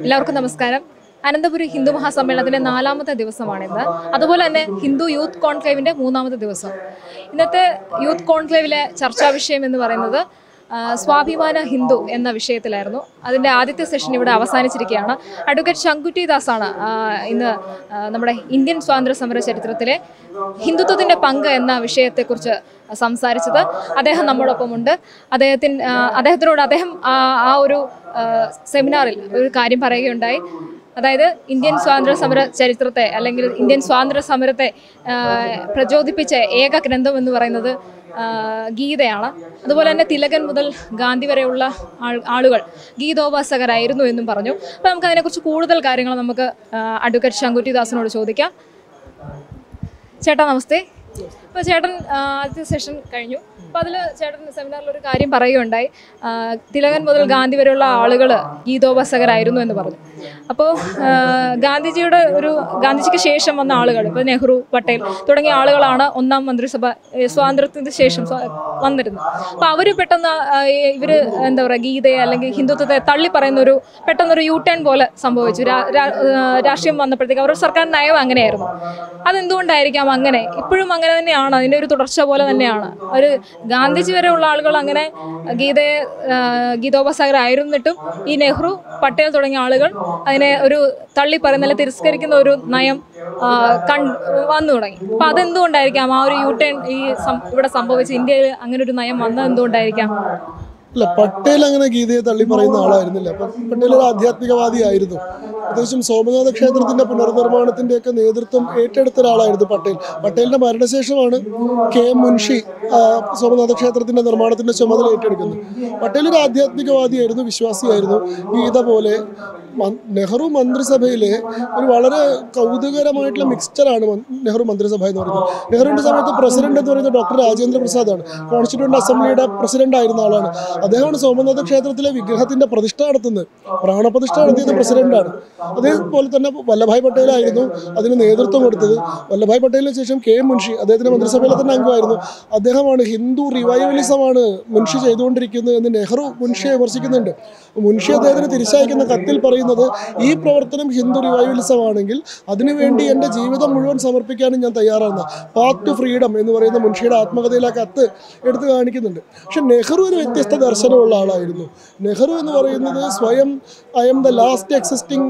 എല്ലാവർക്കും നമസ്കാരം അനന്തപുരി ഹിന്ദു മഹാസമ്മേളനത്തിന്റെ നാലാമത്തെ ദിവസമാണിന്ന് അതുപോലെ തന്നെ ഹിന്ദു യൂത്ത് കോൺക്ലേവിന്റെ മൂന്നാമത്തെ ദിവസം ഇന്നത്തെ യൂത്ത് കോൺക്ലേവിലെ ചർച്ചാ വിഷയം എന്ന് പറയുന്നത് ആ, സ്വാഭിമാന ഹിന്ദു എന്ന വിഷയത്തിലായിരുന്നു അതിന്റെ ആദ്യത്തെ സെഷൻ ഇവിടെ അവസാനിച്ചിരിക്കുകയാണ് അഡ്വക്കേറ്റ് ശങ്കുറ്റി ദാസാണ് ആ, ഇന്ന് ആ, നമ്മുടെ ഇന്ത്യൻ സ്വാതന്ത്ര്യ സമര ചരിത്രത്തിലെ ഹിന്ദുത്വത്തിന്റെ പങ്ക് എന്ന വിഷയത്തെക്കുറിച്ച് സംസാരിച്ചത് അദ്ദേഹം നമ്മോടൊപ്പമുണ്ട് അദ്ദേഹത്തിന് ആ, അദ്ദേഹത്തിനോട് അദ്ദേഹം ആ ആ ഒരു ആ, സെമിനാറിൽ ഒരു കാര്യം പറയുകയുണ്ടായി അതായത് ഇന്ത്യൻ സ്വാതന്ത്ര്യ സമര ചരിത്രത്തെ അല്ലെങ്കിൽ ഇന്ത്യൻ സ്വാതന്ത്ര്യ സമരത്തെ ആ, പ്രചോദിപ്പിച്ച ഏക ഗ്രന്ഥം എന്ന് പറയുന്നത് ആ, ഗീതയാണ് അതുപോലെ തന്നെ തിലകൻ മുതൽ ഗാന്ധി വരെയുള്ള ആൾ ആളുകൾ ഗീതോപാസകരായിരുന്നു എന്നും പറഞ്ഞു അപ്പോൾ നമുക്ക് അതിനെക്കുറിച്ച് കൂടുതൽ കാര്യങ്ങൾ നമുക്ക് ആ, അഡ്വക്കേറ്റ് ശങ്കുറ്റിദാസിനോട് ചോദിക്കാം ചേട്ടാ നമസ്തേ അപ്പോൾ ചേട്ടൻ ആ, ആദ്യത്തെ സെഷൻ കഴിഞ്ഞു അപ്പോൾ അതിൽ ചേട്ടൻ സെമിനാറിൽ ഒരു കാര്യം പറയുകയുണ്ടായി ആ, തിലകൻ മുതൽ ഗാന്ധി വരെയുള്ള ആളുകൾ ഗീതോപാസകരായിരുന്നു എന്ന് പറഞ്ഞു അപ്പോൾ ആ, ഗാന്ധിജിയുടെ ഒരു ഗാന്ധിജിക്ക് ശേഷം വന്ന ആളുകൾ ഇപ്പോൾ നെഹ്റു പട്ടേൽ തുടങ്ങിയ ആളുകളാണ് ഒന്നാം മന്ത്രിസഭ ഏ, സ്വാതന്ത്ര്യത്തിന് ശേഷം സ്വാ- വന്നിരുന്നത് അപ്പോൾ അവർ പെട്ടെന്ന് ഇവർ എന്താ പറയുക ഗീതയെ അല്ലെങ്കിൽ ഹിന്ദുത്വത്തെ തള്ളി പറയുന്ന ഒരു പെട്ടെന്നൊരു യു ടേൺ പോലെ സംഭവിച്ചു രാ- രാ- ആ, രാഷ്ട്രീയം വന്നപ്പോഴത്തേക്ക് അവരുടെ സർക്കാർ നയം അങ്ങനെയായിരുന്നു അതെന്തുകൊണ്ടായിരിക്കാം അങ്ങനെ ഇപ്പോഴും അങ്ങനെ തന്നെയാണ് അതിൻ്റെ ഒരു തുടർച്ച പോലെ തന്നെയാണ് ഒരു ഗാന്ധിജി വരെയുള്ള ആളുകൾ അങ്ങനെ ഗീതയെ ആ, ഗീതോപസാഗരായിരുന്നിട്ടും ഈ നെഹ്റു പട്ടേൽ തുടങ്ങിയ ആളുകൾ അതിനെ ഒരു തള്ളി പറയുന്ന അല്ലെങ്കിൽ തിരസ്കരിക്കുന്ന ഒരു നയം ആ, കൺ വന്നു തുടങ്ങി അപ്പം അതെന്തുകൊണ്ടായിരിക്കാം ആ ഒരു യു ടേൺ ഈ സം- ഇവിടെ സംഭവിച്ച ഇന്ത്യയിൽ അങ്ങനെ ഒരു നയം വന്നത് എന്തുകൊണ്ടായിരിക്കാം അല്ല പട്ടേൽ അങ്ങനെ ഗീതയെ തള്ളി പറയുന്ന ആളായിരുന്നില്ല പ- പട്ടേൽ ഒരു ആധ്യാത്മികവാദിയായിരുന്നു പ്രത്യേകിച്ചും സോമനാഥ ക്ഷേത്രത്തിന്റെ പുനർനിർമ്മാണത്തിന്റെ ഒക്കെ നേതൃത്വം ഏറ്റെടുത്ത ഒരാളായിരുന്നു പട്ടേൽ പട്ടേലിന്റെ മരണശേഷമാണ് കെ എം മുൻഷി ആ, സോമനാഥ ക്ഷേത്രത്തിന്റെ നിർമ്മാണത്തിന്റെ ചുമതല ഏറ്റെടുക്കുന്നത് പട്ടേൽ ഒരു ആധ്യാത്മികവാദിയായിരുന്നു വിശ്വാസിയായിരുന്നു ഗീത പോലെ മ- നെഹ്റു മന്ത്രിസഭയിലെ ഒരു വളരെ കൗതുകരമായിട്ടുള്ള മിക്സ്ചറാണ് മ- നെഹ്റു മന്ത്രിസഭ എന്ന് പറയുന്നത് നെഹ്റുവിന്റെ സമയത്ത് പ്രസിഡന്റ് എന്ന് പറയുന്നത് ഡോക്ടർ രാജേന്ദ്ര പ്രസാദാണ് കോൺസ്റ്റിറ്റ്യൂന്റ് അസംബ്ലിയുടെ പ്രസിഡന്റ് ആയിരുന്ന ആളാണ് അദ്ദേഹമാണ് സോമനാഥ ക്ഷേത്രത്തിലെ വിഗ്രഹത്തിന്റെ പ്രതിഷ്ഠ നടത്തുന്നത് പ്രാണപ്രതിഷ്ഠ നടത്തിയത് പ്രസിഡന്റാണ് അതേപോലെ തന്നെ വല്ലഭായ് പട്ടേലായിരുന്നു അതിന് നേതൃത്വം കൊടുത്തത് വല്ലഭായ് പട്ടേലിന് ശേഷം കെ എം മുൻഷി അദ്ദേഹത്തിന്റെ മന്ത്രിസഭയിലെ തന്നെ അംഗമായിരുന്നു അദ്ദേഹമാണ് ഹിന്ദു റിവൈവലിസമാണ് മുൻഷി ചെയ്തുകൊണ്ടിരിക്കുന്നത് എന്ന് നെഹ്റു മുൻഷിയെ വിമർശിക്കുന്നുണ്ട് മുൻഷി അദ്ദേഹത്തിന് തിരിച്ചയക്കുന്ന കത്തിൽ പറയുന്നത് ഈ പ്രവർത്തനം ഹിന്ദു റിവൈവലിസം ആണെങ്കിൽ അതിനുവേണ്ടി എൻ്റെ ജീവിതം മുഴുവൻ സമർപ്പിക്കാനും ഞാൻ തയ്യാറാണ് പാത്ത് ടു ഫ്രീഡം എന്ന് പറയുന്ന മുൻഷിയുടെ ആത്മകഥയിലെ ആ കത്ത് എടുത്തു കാണിക്കുന്നുണ്ട് പക്ഷെ നെഹ്റു ഒരു വ്യത്യസ്ത ദർശനമുള്ള ആളായിരുന്നു നെഹ്റു എന്ന് പറയുന്നത് സ്വയം I am the last existing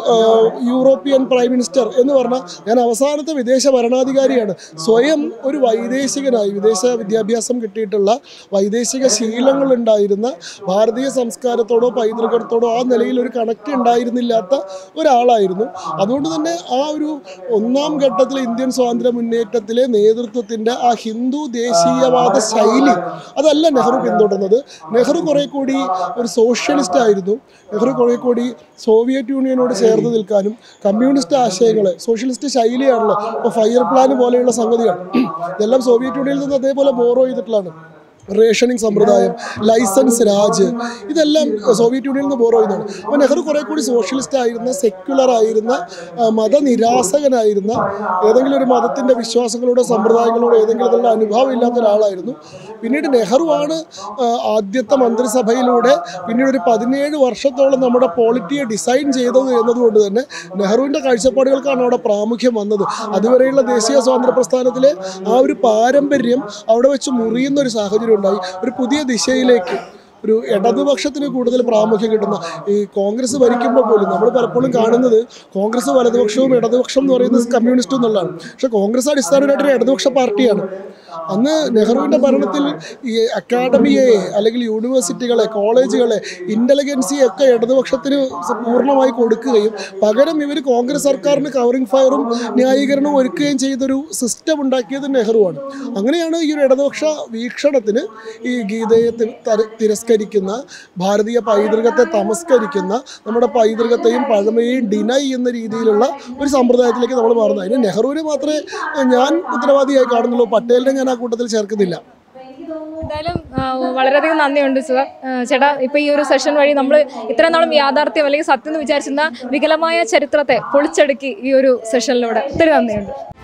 European prime minister എന്ന് പറഞ്ഞാൽ ഞാൻ അവസാനത്തെ വിദേശ ഭരണാധികാരിയാണ് സ്വയം ഒരു വൈദേശികനായി വിദേശ വിദ്യാഭ്യാസം കിട്ടിയിട്ടുള്ള വൈദേശിക ശീലങ്ങൾ ഉണ്ടായിരുന്ന ഭാരതീയ സംസ്കാരത്തോടോ പൈതൃകത്തോടോ ആ നിലയിൽ ഒരു കണക്ട് ഉണ്ടായിരുന്നില്ലാത്ത ഒരാളായിരുന്നു അതുകൊണ്ട് തന്നെ ആ ഒരു ഒന്നാം ഘട്ടത്തിലെ ഇന്ത്യൻ സ്വാതന്ത്ര്യ മുന്നേറ്റത്തിലെ നേതൃത്വത്തിൻ്റെ ആ ഹിന്ദു ദേശീയവാദ ശൈലി അതല്ല നെഹ്റു പിന്തുടർന്നത് നെഹ്റു കുറെ കൂടി ഒരു സോഷ്യലിസ്റ്റ് ആയിരുന്നു നെഹ്റു കുറെ കൂടി സോവിയറ്റ് യൂണിയനോട് ചേർന്ന് നിൽക്കാനും കമ്മ്യൂണിസ്റ്റ് ആശയങ്ങളെ സോഷ്യലിസ്റ്റ് ശൈലിയാണല്ലോ ഇപ്പോൾ ഫയർ പ്ലാൻ പോലെയുള്ള സംഗതികൾ ഇതെല്ലാം സോവിയറ്റ് യൂണിയനിൽ നിന്ന് അതേപോലെ ബോറോ ചെയ്തിട്ടുള്ളതാണ് റേഷനിങ് സമ്പ്രദായം ലൈസൻസ് രാജ് ഇതെല്ലാം സോവിയറ്റ് യൂണിയനിൽ നിന്ന് ബോറോ ചെയ്തതാണ് അപ്പോൾ നെഹ്റു കുറെ കൂടി സോഷ്യലിസ്റ്റ് ആയിരുന്ന സെക്യുലർ ആയിരുന്ന ആ, മതനിരാസകനായിരുന്ന ഏതെങ്കിലും ഒരു മതത്തിൻ്റെ വിശ്വാസങ്ങളോടോ സമ്പ്രദായങ്ങളോടോ ഏതെങ്കിലും തരം അനുഭവം ഇല്ലാത്ത ഒരാളായിരുന്നു പിന്നീട് നെഹ്റുവാണ് ആ, ആദ്യത്തെ മന്ത്രിസഭയിലൂടെ പിന്നീട് ഒരു പതിനേഴ് വർഷത്തോളം നമ്മുടെ പോളിറ്റിയെ ഡിസൈൻ ചെയ്തത് എന്നതുകൊണ്ട് തന്നെ നെഹ്റുവിൻ്റെ കാഴ്ചപ്പാടുകൾക്കാണ് അവിടെ പ്രാമുഖ്യം വന്നത് അതുവരെയുള്ള ദേശീയ സ്വാതന്ത്ര്യ പ്രസ്ഥാനത്തിലെ ആ ഒരു പാരമ്പര്യം അവിടെ വെച്ച് മുറിയുന്ന ഒരു സാഹചര്യം ഉണ്ടായി ഒരു പുതിയ ദിശയിലേക്ക് ഒരു ഇടതുപക്ഷത്തിന് കൂടുതൽ പ്രാമുഖ്യം കിട്ടുന്ന ഈ കോൺഗ്രസ് ഭരിക്കുമ്പോൾ പോലും നമ്മൾ പലപ്പോഴും കാണുന്നത് കോൺഗ്രസ് വലതുപക്ഷവും ഇടതുപക്ഷം എന്ന് പറയുന്നത് കമ്മ്യൂണിസ്റ്റ് എന്നുള്ളതാണ് പക്ഷേ കോൺഗ്രസ് അടിസ്ഥാനമായിട്ടൊരു ഇടതുപക്ഷ പാർട്ടിയാണ് അന്ന് നെഹ്റുവിൻ്റെ ഭരണത്തിൽ ഈ അക്കാഡമിയെ അല്ലെങ്കിൽ യൂണിവേഴ്സിറ്റികളെ കോളേജുകളെ ഇൻ്റലിജൻസിയെ ഒക്കെ ഇടതുപക്ഷത്തിന് സ- പൂർണ്ണമായി കൊടുക്കുകയും പകരം ഇവർ കോൺഗ്രസ് സർക്കാരിന് കവറിംഗ് ഫയറും ന്യായീകരണവും ഒരുക്കുകയും ചെയ്തൊരു സിസ്റ്റം ഉണ്ടാക്കിയത് നെഹ്റുവാണ് അങ്ങനെയാണ് ഈ ഒരു ഇടതുപക്ഷ വീക്ഷണത്തിന് ഈ ഗീതയെ തി- തര- തിരസ്കരിക്കുന്ന ഭാരതീയ പൈതൃകത്തെ തമസ്കരിക്കുന്ന നമ്മുടെ പൈതൃകത്തെയും പഴമയെയും ഡിനൈ എന്ന രീതിയിലുള്ള ഒരു സമ്പ്രദായത്തിലേക്ക് നമ്മൾ മാറുന്നത് അതിന് നെഹ്റുവിനെ മാത്രമേ ഏഹ്, ഞാൻ ഉത്തരവാദിയായി കാണുന്നുള്ളൂ പട്ടേലിനെ ഞാൻ ആ കൂട്ടത്തിൽ ചേർക്കുന്നില്ല എന്തായാലും ആ, വളരെയധികം നന്ദിയുണ്ട് സർ ആ, ചേട്ടാ ഇപ്പൊ ഈ ഒരു സെഷൻ വഴി നമ്മൾ ഇത്രയും നാളും യാഥാർത്ഥ്യം അല്ലെങ്കിൽ സത്യം എന്ന് വിചാരിച്ചിരുന്ന വികലമായ ചരിത്രത്തെ പൊളിച്ചടുക്കി ഈ ഒരു സെഷനിലൂടെ ഒത്തിരി നന്ദിയുണ്ട്